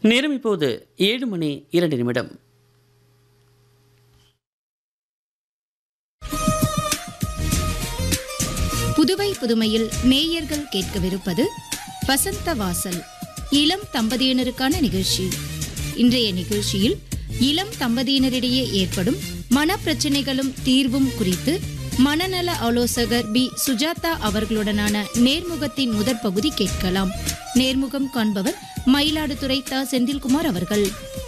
நேரம் இப்போது ஏழு மணி இரண்டு நிமிடம் புதுவை புதுமையில் நேயர்கள் கேட்கவிருப்பது வசந்த வாசல் இளம் தம்பதியினருக்கான நிகழ்ச்சி இன்றைய நிகழ்ச்சியில் இளம் தம்பதியினரிடையே ஏற்படும் மனப்பிரச்சனைகளும் தீர்வும் குறித்து மனநல ஆலோசகர் பி சுஜாதா அவர்களுடனான நேர்முகத்தின் முதற் பகுதி கேட்கலாம் நேர்முகம் காண்பவர் மயிலாடுதுறை த செந்தில்குமார் அவர்கள்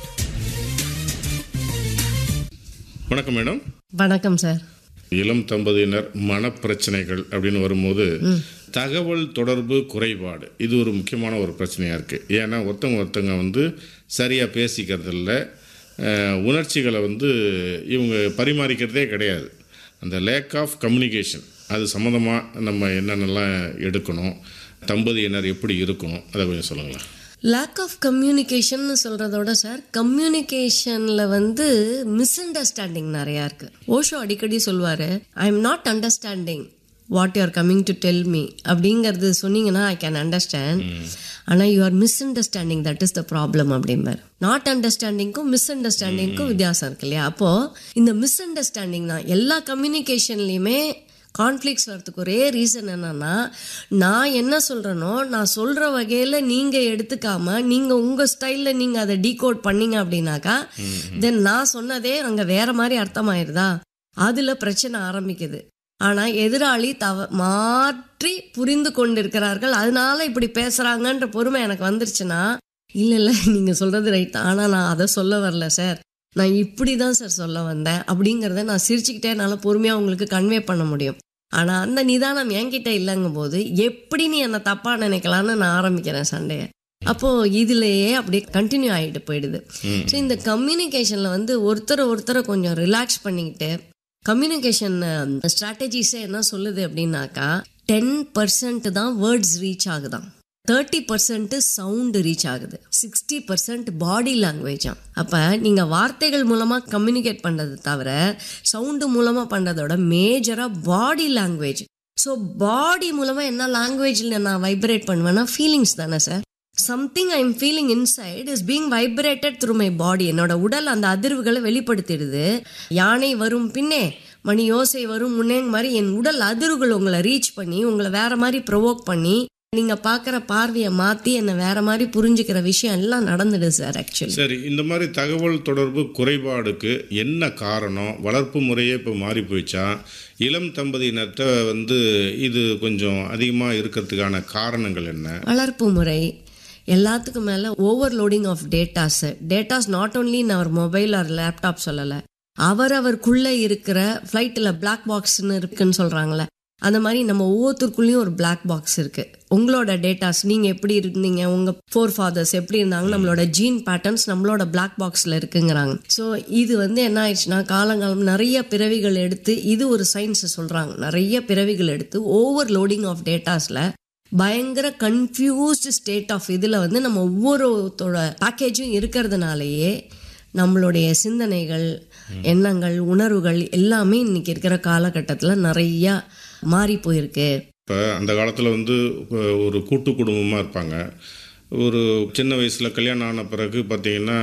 வணக்கம் மேடம் வணக்கம் சார் இளம் தம்பதியினர் மனப்பிரச்சனைகள் அப்படின்னு வரும்போது தகவல் தொடர்பு குறைபாடு இது ஒரு முக்கியமான ஒரு பிரச்சனையாக இருக்குது ஏன்னா ஒருத்தவங்க ஒருத்தவங்க வந்து சரியாக பேசிக்கிறது இல்லை அஹ், உணர்ச்சிகளை வந்து இவங்க பரிமாறிக்கிறதே கிடையாது அந்த லேக் ஆஃப் கம்யூனிகேஷன் அது சம்மந்தமாக நம்ம என்னென்னலாம் எடுக்கணும் தம்பதியினர் எப்படி இருக்கணும் அதை கொஞ்சம் சொல்லுங்களேன் லேக் ஆஃப் கம்யூனிகேஷன் சொல்கிறதோட சார் கம்யூனிகேஷனில் வந்து மிஸ் அண்டர்ஸ்டாண்டிங் நிறையா இருக்குது ஓஷோ அடிக்கடி சொல்லுவார் I am not understanding what you are coming to tell me அப்படிங்கிறது சொன்னீங்கன்னா ஐ கேன் அண்டர்ஸ்டாண்ட் ஆனால் you are misunderstanding that is the problem அப்படிம்பார் நாட் அண்டர்ஸ்டாண்டிங்க்கும் மிஸ் அண்டர்ஸ்டாண்டிங்க்கும் வித்தியாசம் இருக்கு இல்லையா அப்போது இந்த மிஸ் அண்டர்ஸ்டாண்டிங் தான் எல்லா கம்யூனிகேஷன்லேயுமே கான்ஃப்ளிக்ஸ் வரதுக்கு ஒரே ரீசன் என்னன்னா நான் என்ன சொல்கிறேனோ நான் சொல்கிற வகையில் நீங்கள் எடுத்துக்காம நீங்கள் உங்கள் ஸ்டைலில் நீங்கள் அதை டீகோட் பண்ணீங்க அப்படின்னாக்கா தென் நான் சொன்னதே அங்கே வேற மாதிரி அர்த்தமாயிருதா அதில் பிரச்சனை ஆரம்பிக்குது ஆனால் எதிராளி தவ மாற்றி புரிந்து கொண்டிருக்கிறார்கள் அதனால இப்படி பேசுகிறாங்கன்ற பொறுமை எனக்கு வந்துருச்சுன்னா இல்லை இல்லை நீங்கள் சொல்கிறது ரைட் ஆனால் நான் அதை சொல்ல வரல சார் நான் இப்படி தான் சார் சொல்ல வந்தேன் அப்படிங்கிறத நான் சிரிச்சுக்கிட்டே என்னால் பொறுமையாக உங்களுக்கு கன்வே பண்ண முடியும் ஆனால் அந்த நிதானம் என்கிட்ட இல்லைங்கும் போது எப்படி நீ என்னை தப்பாக நினைக்கலான்னு நான் ஆரம்பிக்கிறேன் சண்டையை அப்போது இதுலேயே அப்படியே கண்டினியூ ஆகிட்டு போயிடுது ஸோ இந்த கம்யூனிகேஷனில் வந்து ஒருத்தரை ஒருத்தரை கொஞ்சம் ரிலாக்ஸ் பண்ணிக்கிட்டு கம்யூனிகேஷன் ஸ்ட்ராட்டஜிஸே என்ன சொல்லுது அப்படின்னாக்கா டென் பர்சன்ட் தான் வேர்ட்ஸ் ரீச் ஆகுதாம் தேர்ட்டி பர்சன்ட் சவுண்டு ரீச் ஆகுது சிக்ஸ்டி பர்சன்ட் பாடி லாங்குவேஜாம் அப்போ நீங்கள் வார்த்தைகள் மூலமாக கம்யூனிகேட் பண்ணுறது தவிர சவுண்டு மூலமாக பண்ணுறதோட மேஜராக பாடி லாங்குவேஜ் ஸோ பாடி மூலமாக என்ன லாங்குவேஜில் நான் வைப்ரேட் பண்ணுவேன்னா ஃபீலிங்ஸ் தானே sir something I am feeling inside is being vibrated through my body என்னோட உடல் அந்த அதிர்வுகளை வெளிப்படுத்திடுது யானை வரும் பின்னே மணி யோசை வரும் முன்னேங்க மாதிரி என் உடல் அதிர்வுகள் உங்களை ரீச் பண்ணி உங்களை வேற மாதிரி ப்ரொவோக் பண்ணி நீங்க பார்க்குற பார்வையை மாத்தி என்னை வேற மாதிரி புரிஞ்சுக்கிற விஷயம் எல்லாம் நடந்துடுது சார் ஆக்சுவலி சரி இந்த மாதிரி தகவல் தொடர்பு குறைபாடுக்கு என்ன காரணம் வளர்ப்பு முறையே இப்போ மாறி போயிடுச்சா இளம் தம்பதியினர்கிட்ட வந்து இது கொஞ்சம் அதிகமாக இருக்கிறதுக்கான காரணங்கள் என்ன வளர்ப்பு முறை எல்லாத்துக்கும் மேலே overloading of datas datas not only in our mobile or laptop சொல்லலை அவரவருக்குள்ளே இருக்கிற ஃப்ளைட்டில் பிளாக் பாக்ஸ்னு இருக்குன்னு சொல்கிறாங்களே அந்த மாதிரி நம்ம ஒவ்வொருத்தருக்குள்ளேயும் ஒரு பிளாக் பாக்ஸ் இருக்குது உங்களோட டேட்டாஸ் நீங்கள் எப்படி இருந்தீங்க உங்கள் ஃபோர் ஃபாதர்ஸ் எப்படி இருந்தாங்க நம்மளோட ஜீன் பேட்டர்ன்ஸ் நம்மளோட பிளாக் பாக்ஸில் இருக்குங்கிறாங்க ஸோ இது வந்து என்ன ஆயிடுச்சுன்னா காலங்காலம் நிறைய பிறவிகள் எடுத்து இது ஒரு சயின்ஸை சொல்கிறாங்க நிறைய பிறவிகள் எடுத்து ஓவர் லோடிங் ஆஃப் டேட்டாஸில் பயங்கர கன்ஃபியூஸ்டு ஸ்டேட் ஆஃப் இதில் வந்து நம்ம ஒவ்வொருத்தோட பேக்கேஜும் இருக்கிறதுனாலயே நம்மளுடைய சிந்தனைகள் எண்ணங்கள் உணர்வுகள் எல்லாமே இன்னைக்கு இருக்கிற காலகட்டத்தில் நிறையா மாறி போயிருக்கு இப்போ அந்த காலத்தில் வந்து அஹ், ஒரு கூட்டு குடும்பமாக இருப்பாங்க ஒரு சின்ன வயசில் கல்யாணம் ஆன பிறகு பார்த்தீங்கன்னா